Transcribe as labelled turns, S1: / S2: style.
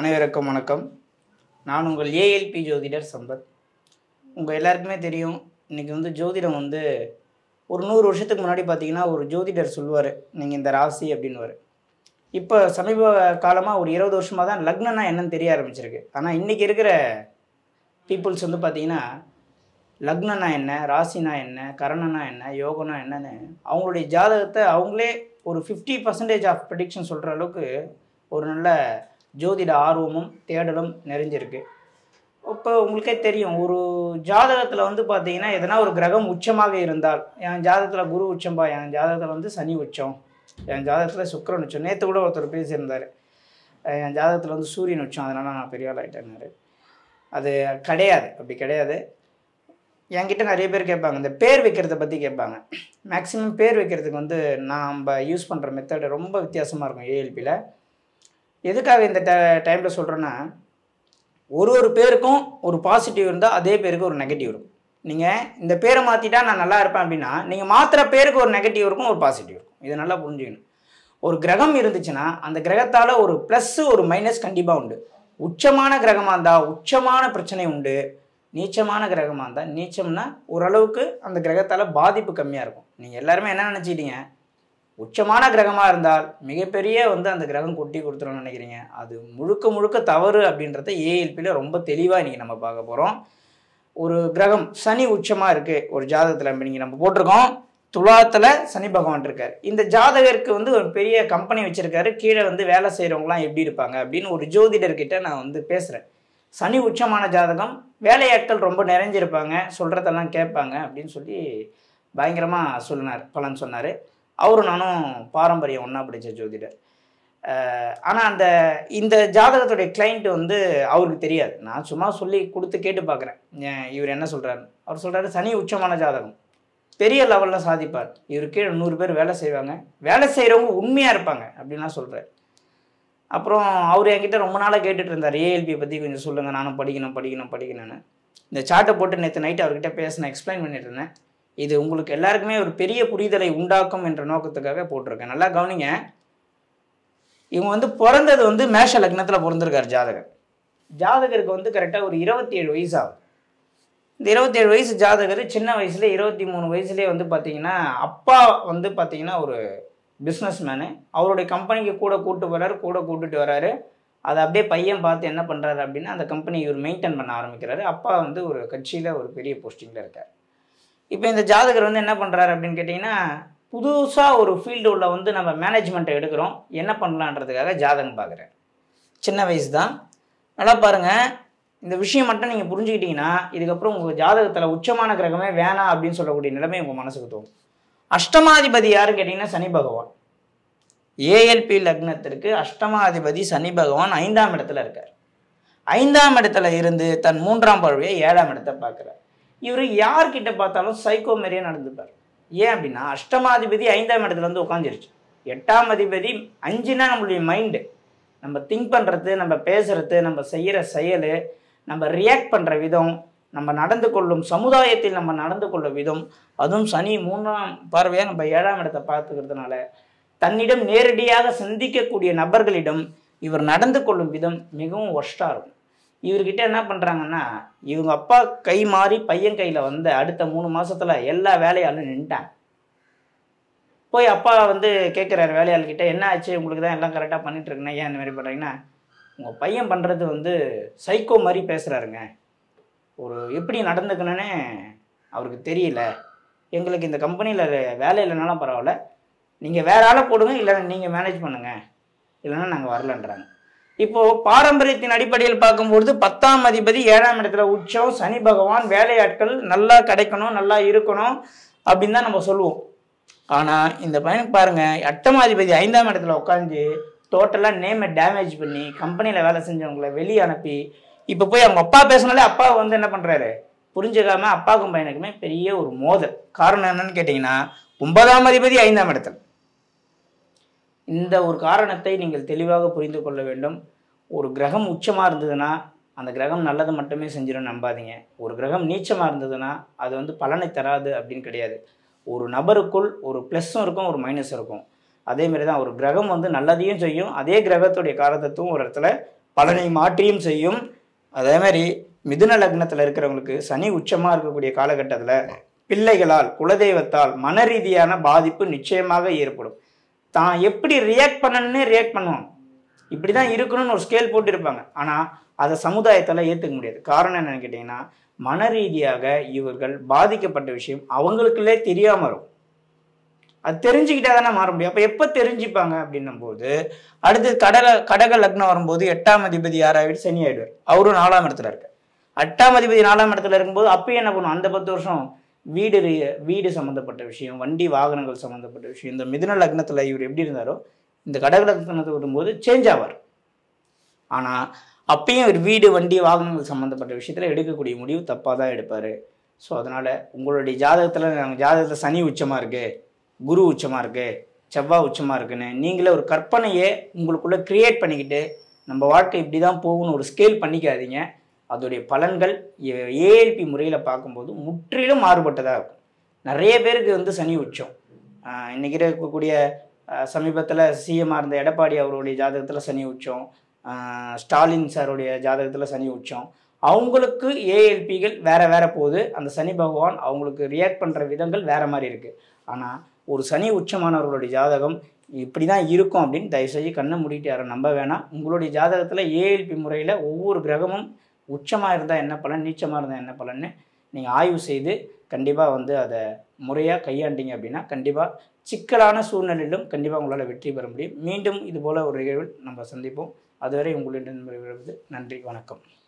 S1: அனைவருக்கும் வணக்கம் நான் உங்கள் ஏஎல்பி ஜோதிடர் சம்பத் உங்கள் எல்லாருக்குமே தெரியும் இன்றைக்கி வந்து ஜோதிடம் வந்து ஒரு நூறு வருஷத்துக்கு முன்னாடி பார்த்தீங்கன்னா ஒரு ஜோதிடர் சொல்லுவார் நீங்கள் இந்த ராசி அப்படின்னுவார் இப்போ சமீப காலமாக ஒரு இருபது வருஷமாக தான் லக்னம்னா என்னன்னு தெரிய ஆரம்பிச்சிருக்கு ஆனால் இன்றைக்கி இருக்கிற பீப்புள்ஸ் வந்து பார்த்தீங்கன்னா லக்னனா என்ன ராசினா என்ன கரணனா என்ன யோகனா என்னன்னு அவங்களுடைய ஜாதகத்தை அவங்களே ஒரு ஃபிஃப்டி பர்சன்டேஜ் ஆஃப் ப்ரெடிக்ஷன் சொல்கிற அளவுக்கு ஒரு நல்ல ஜோதிட ஆர்வமும் தேடலும் நிறைஞ்சிருக்கு இப்போ உங்களுக்கே தெரியும் ஒரு ஜாதகத்தில் வந்து பார்த்தீங்கன்னா எதனா ஒரு கிரகம் உச்சமாக இருந்தால் என் ஜாதகத்தில் குரு உச்சம்பா என் ஜாதகத்தில் வந்து சனி உச்சம் என் ஜாதகத்தில் சுக்கிரன் உச்சம் நேற்று கூட ஒருத்தர் பேசியிருந்தார் அஹ் என் ஜாதகத்தில் வந்து சூரியன் உச்சம் அதனால் நான் பெரிய ஆள் ஆகிட்டேன்னாரு அது கிடையாது அப்படி கிடையாது என்கிட்ட நிறைய பேர் கேட்பாங்க இந்த பேர் வைக்கிறத பற்றி கேட்பாங்க மேக்ஸிமம் பேர் வைக்கிறதுக்கு வந்து நம்ம யூஸ் பண்ணுற மெத்தடு ரொம்ப வித்தியாசமாக இருக்கும் ஏஎல்பியில் எதுக்காக இந்த ட டைமில் சொல்கிறேன்னா ஒரு ஒரு பேருக்கும் ஒரு பாசிட்டிவ் இருந்தால் அதே பேருக்கு ஒரு நெகட்டிவ் இருக்கும் நீங்கள் இந்த பேரை மாற்றிட்டா நான் நல்லா இருப்பேன் அப்படின்னா நீங்கள் மாற்றுற பேருக்கு ஒரு நெகட்டிவ் இருக்கும் ஒரு பாசிட்டிவ் இருக்கும் இதை நல்லா புரிஞ்சுக்கணும் ஒரு கிரகம் இருந்துச்சுன்னா அந்த கிரகத்தால் ஒரு ப்ளஸ்ஸு ஒரு மைனஸ் கண்டிப்பாக உண்டு உச்சமான கிரகமாக இருந்தால் உச்சமான பிரச்சனை உண்டு நீச்சமான கிரகமாக இருந்தால் நீச்சம்னா ஓரளவுக்கு அந்த கிரகத்தால் பாதிப்பு கம்மியாக இருக்கும் நீங்கள் எல்லாருமே என்ன நினச்சிக்கிட்டீங்க உச்சமான கிரகமாக இருந்தால் மிகப்பெரிய வந்து அந்த கிரகம் கொட்டி கொடுத்துருன்னு நினைக்கிறீங்க அது முழுக்க முழுக்க தவறு அப்படின்றத ஏஎல்பியில் ரொம்ப தெளிவாக இன்றைக்கி நம்ம பார்க்க போகிறோம் ஒரு கிரகம் சனி உச்சமாக இருக்குது ஒரு ஜாதகத்தில் இப்போ நீங்கள் நம்ம போட்டிருக்கோம் துலாத்தில் சனி பகவான் இருக்கார் இந்த ஜாதகருக்கு வந்து ஒரு பெரிய கம்பெனி வச்சுருக்காரு கீழே வந்து வேலை செய்கிறவங்களாம் எப்படி இருப்பாங்க அப்படின்னு ஒரு ஜோதிடர்கிட்ட நான் வந்து பேசுகிறேன் சனி உச்சமான ஜாதகம் வேலையாட்கள் ரொம்ப நிறைஞ்சிருப்பாங்க சொல்கிறதெல்லாம் கேட்பாங்க அப்படின்னு சொல்லி பயங்கரமாக சொன்னார் பலன் சொன்னார் அவரும் நானும் பாரம்பரியம் ஒன்றா படித்த ஜோதிடர் ஆனால் அந்த இந்த ஜாதகத்துடைய கிளைண்ட் வந்து அவருக்கு தெரியாது நான் சும்மா சொல்லி கொடுத்து கேட்டு பார்க்குறேன் ஏன் இவர் என்ன சொல்கிறாரு அவர் சொல்கிறாரு சனி உச்சமான ஜாதகம் பெரிய லெவலில் சாதிப்பார் இவர் கீழே நூறு பேர் வேலை செய்வாங்க வேலை செய்கிறவங்க உண்மையாக இருப்பாங்க அப்படின்லாம் சொல்கிறார் அப்புறம் அவர் என்கிட்ட ரொம்ப நாளாக கேட்டுட்டு இருந்தார் ஏஎல்பியை பற்றி கொஞ்சம் சொல்லுங்கள் நானும் படிக்கணும் படிக்கணும் படிக்கணும்னு இந்த சார்ட்டை போட்டு நேற்று நைட்டு அவர்கிட்ட பேசினேன் எக்ஸ்பிளைன் பண்ணிட்டு இருந்தேன் இது உங்களுக்கு எல்லாருக்குமே ஒரு பெரிய புரிதலை உண்டாக்கும் என்ற நோக்கத்துக்காக போட்டிருக்கேன் நல்லா கவனிங்க இவங்க வந்து பிறந்தது வந்து மேஷ லக்னத்தில் பிறந்திருக்கார் ஜாதகர் ஜாதகருக்கு வந்து கரெக்டாக ஒரு இருபத்தி ஏழு வயசு ஆகுது இந்த இருபத்தேழு வயசு ஜாதகர் சின்ன வயசுல இருபத்தி மூணு வயசுலேயே வந்து பார்த்தீங்கன்னா அப்பா வந்து பார்த்தீங்கன்னா ஒரு பிஸ்னஸ் மேனு அவருடைய கம்பெனிக்கு கூட கூட்டு வர்றாரு கூட கூட்டுட்டு வராரு அதை அப்படியே பையன் பார்த்து என்ன பண்ணுறாரு அப்படின்னா அந்த கம்பெனி இவர் மெயின்டைன் பண்ண ஆரம்பிக்கிறாரு அப்பா வந்து ஒரு கட்சியில் ஒரு பெரிய போஸ்டிங்கில் இருக்கார் இப்போ இந்த ஜாதகர் வந்து என்ன பண்ணுறாரு அப்படின்னு கேட்டிங்கன்னா புதுசாக ஒரு ஃபீல்டு உள்ள வந்து நம்ம மேனேஜ்மெண்ட்டை எடுக்கிறோம் என்ன பண்ணலான்றதுக்காக ஜாதகம் பார்க்குறாரு சின்ன வயசு தான் நல்லா பாருங்கள் இந்த விஷயம் மட்டும் நீங்கள் புரிஞ்சுக்கிட்டீங்கன்னா இதுக்கப்புறம் உங்கள் ஜாதகத்தில் உச்சமான கிரகமே வேணாம் அப்படின்னு சொல்லக்கூடிய நிலைமை உங்கள் மனசுக்கு தோணும் அஷ்டமாதிபதி யாருன்னு கேட்டிங்கன்னா சனி பகவான் ஏஎல்பி லக்னத்திற்கு அஷ்டமாதிபதி சனி பகவான் ஐந்தாம் இடத்துல இருக்கார் ஐந்தாம் இடத்துல இருந்து தன் மூன்றாம் பார்வையை ஏழாம் இடத்தை பார்க்குறார் இவர் யார்கிட்ட பார்த்தாலும் சைக்கோ மாதிரியே நடந்துப்பார் ஏன் அப்படின்னா அஷ்டமாதிபதி ஐந்தாம் இடத்துல வந்து உட்காந்துருச்சு எட்டாம் அதிபதி அஞ்சுனா நம்மளுடைய மைண்டு நம்ம திங்க் பண்ணுறது நம்ம பேசுறது நம்ம செய்கிற செயல் நம்ம ரியாக்ட் பண்ணுற விதம் நம்ம நடந்து கொள்ளும் சமுதாயத்தில் நம்ம நடந்து கொள்ளும் விதம் அதுவும் சனி மூன்றாம் பார்வையாக நம்ம ஏழாம் இடத்தை பார்த்துக்கிறதுனால தன்னிடம் நேரடியாக சந்திக்கக்கூடிய நபர்களிடம் இவர் நடந்து கொள்ளும் விதம் மிகவும் ஒர்ஸ்டாக இருக்கும் இவர்கிட்ட என்ன பண்ணுறாங்கன்னா இவங்க அப்பா கை மாறி பையன் கையில் வந்த அடுத்த மூணு மாசத்துல எல்லா வேலையாலும் நின்ட்டாங்க போய் அப்பா வந்து கேட்குறாரு வேலையாள்கிட்ட என்ன ஆச்சு உங்களுக்கு தான் எல்லாம் கரெக்டாக பண்ணிட்டு இருக்குண்ணே ஏன் இந்த மாதிரி பண்ணுறீங்கன்னா உங்கள் பையன் பண்ணுறது வந்து சைக்கோ மாதிரி பேசுகிறாருங்க ஒரு எப்படி நடந்துக்கணும்னு அவருக்கு தெரியல எங்களுக்கு இந்த கம்பெனியில் வேலை இல்லைனாலும் பரவாயில்ல நீங்கள் வேற ஆளை போடுங்க இல்லைன்னா நீங்கள் மேனேஜ் பண்ணுங்க இல்லைன்னா நாங்கள் வரலன்றாங்க இப்போது பாரம்பரியத்தின் அடிப்படையில் பார்க்கும்பொழுது பத்தாம் அதிபதி ஏழாம் இடத்துல உச்சம் சனி பகவான் வேலையாட்கள் நல்லா கிடைக்கணும் நல்லா இருக்கணும் அப்படின்னு தான் நம்ம சொல்லுவோம் ஆனால் இந்த பையனுக்கு பாருங்கள் அட்டமாதிபதி ஐந்தாம் இடத்துல உட்காந்து டோட்டலாக நேமை டேமேஜ் பண்ணி கம்பெனியில் வேலை செஞ்சவங்கள வெளியே அனுப்பி இப்போ போய் அவங்க அப்பா பேசினாலே அப்பா வந்து என்ன பண்ணுறாரு புரிஞ்சுக்காம அப்பாவுக்கும் பையனுக்குமே பெரிய ஒரு மோதல் காரணம் என்னன்னு கேட்டிங்கன்னா ஒன்பதாம் அதிபதி ஐந்தாம் இடத்துல இந்த ஒரு காரணத்தை நீங்கள் தெளிவாக புரிந்து கொள்ள வேண்டும் ஒரு கிரகம் உச்சமாக இருந்ததுன்னா அந்த கிரகம் நல்லது மட்டுமே செஞ்சிடும் நம்பாதீங்க ஒரு கிரகம் நீச்சமாக இருந்ததுன்னா அது வந்து பலனை தராது அப்படின்னு கிடையாது ஒரு நபருக்குள் ஒரு ப்ளஸ்ஸும் இருக்கும் ஒரு மைனஸும் இருக்கும் அதே மாதிரி தான் ஒரு கிரகம் வந்து நல்லதையும் செய்யும் அதே கிரகத்துடைய காரதத்துவம் ஒரு இடத்துல பலனை மாற்றியும் செய்யும் அதே மாதிரி மிதுன லக்னத்தில் இருக்கிறவங்களுக்கு சனி உச்சமாக இருக்கக்கூடிய காலகட்டத்தில் பிள்ளைகளால் குலதெய்வத்தால் மன ரீதியான பாதிப்பு நிச்சயமாக ஏற்படும் தான் எப்படி ரியாக்ட் பண்ணணும்னு ரியாக்ட் பண்ணுவாங்க இப்படி தான் இருக்கணும்னு ஒரு ஸ்கேல் போட்டிருப்பாங்க ஆனால் அதை சமுதாயத்தால் ஏற்றுக்க முடியாது காரணம் என்னன்னு கேட்டிங்கன்னா மன ரீதியாக இவர்கள் பாதிக்கப்பட்ட விஷயம் அவங்களுக்குள்ளே தெரியாமல் இருக்கும் அது தெரிஞ்சுக்கிட்டா தானே மாற முடியும் அப்போ எப்போ தெரிஞ்சுப்பாங்க அப்படின்னும் போது அடுத்து கடக கடக லக்னம் வரும்போது எட்டாம் அதிபதி யாராவது சனி ஆயிடுவார் அவரும் நாலாம் இடத்துல இருக்கார் எட்டாம் அதிபதி நாலாம் இடத்துல இருக்கும்போது அப்பயும் என்ன பண்ணும் அந்த பத்து வருஷம் வீடு ரி- வீடு சம்மந்தப்பட்ட விஷயம் வண்டி வாகனங்கள் சம்மந்தப்பட்ட விஷயம் இந்த மிதுன லக்னத்தில் இவர் எப்படி இருந்தாரோ இந்த கடக லக்னத்தை வரும்போது சேஞ்ச் ஆவார் ஆனால் அப்பயும் இவர் வீடு வண்டி வாகனங்கள் சம்மந்தப்பட்ட விஷயத்தில் எடுக்கக்கூடிய முடிவு தப்பாக தான் எடுப்பார் ஸோ அதனால் உங்களுடைய ஜாதகத்தில் நாங்கள் ஜாதகத்தில் சனி உச்சமாக இருக்குது குரு உச்சமாக இருக்குது செவ்வாய் உச்சமாக இருக்குன்னு நீங்களே ஒரு கற்பனையை உங்களுக்குள்ளே க்ரியேட் பண்ணிக்கிட்டு நம்ம வாழ்க்கை இப்படி தான் போகும்னு ஒரு ஸ்கேல் பண்ணிக்காதீங்க அதோடைய பலன்கள் ஏஎல்பி முறையில் பார்க்கும்போது முற்றிலும் மாறுபட்டதாக இருக்கும் நிறைய பேருக்கு வந்து சனி உச்சம் ஆஹ் இன்னைக்கு இருக்கக்கூடிய சமீபத்தில் சிஎம்மாக இருந்த எடப்பாடி அவருடைய ஜாதகத்தில் சனி உச்சம் ஆஹ் ஸ்டாலின் சாருடைய ஜாதகத்தில் சனி உச்சம் அவங்களுக்கு ஏஎல்பிகள் வேற வேற போகுது அந்த சனி பகவான் அவங்களுக்கு ரியாக்ட் பண்ணுற விதங்கள் வேற மாதிரி இருக்குது ஆனால் ஒரு சனி உச்சமானவர்களுடைய ஜாதகம் இப்படி தான் இருக்கும் அப்படின்னு தயவுசெய்து கண்ணை மூடிட்டு யாரும் நம்ப வேணாம் உங்களுடைய ஜாதகத்தில் ஏஎல்பி முறையில் ஒவ்வொரு கிரகமும் உச்சமாக இருந்தால் என்ன பலன் நீச்சமாக இருந்தால் என்ன பலன்னு நீங்கள் ஆய்வு செய்து கண்டிப்பாக வந்து அதை முறையாக கையாண்டீங்க அப்படின்னா கண்டிப்பாக சிக்கலான சூழ்நிலையிலும் கண்டிப்பாக உங்களால் வெற்றி பெற முடியும் மீண்டும் இது போல் ஒரு நிகழ்வில் நம்ம சந்திப்போம் அதுவரை உங்களிடம் விடைபெறுவது நன்றி வணக்கம்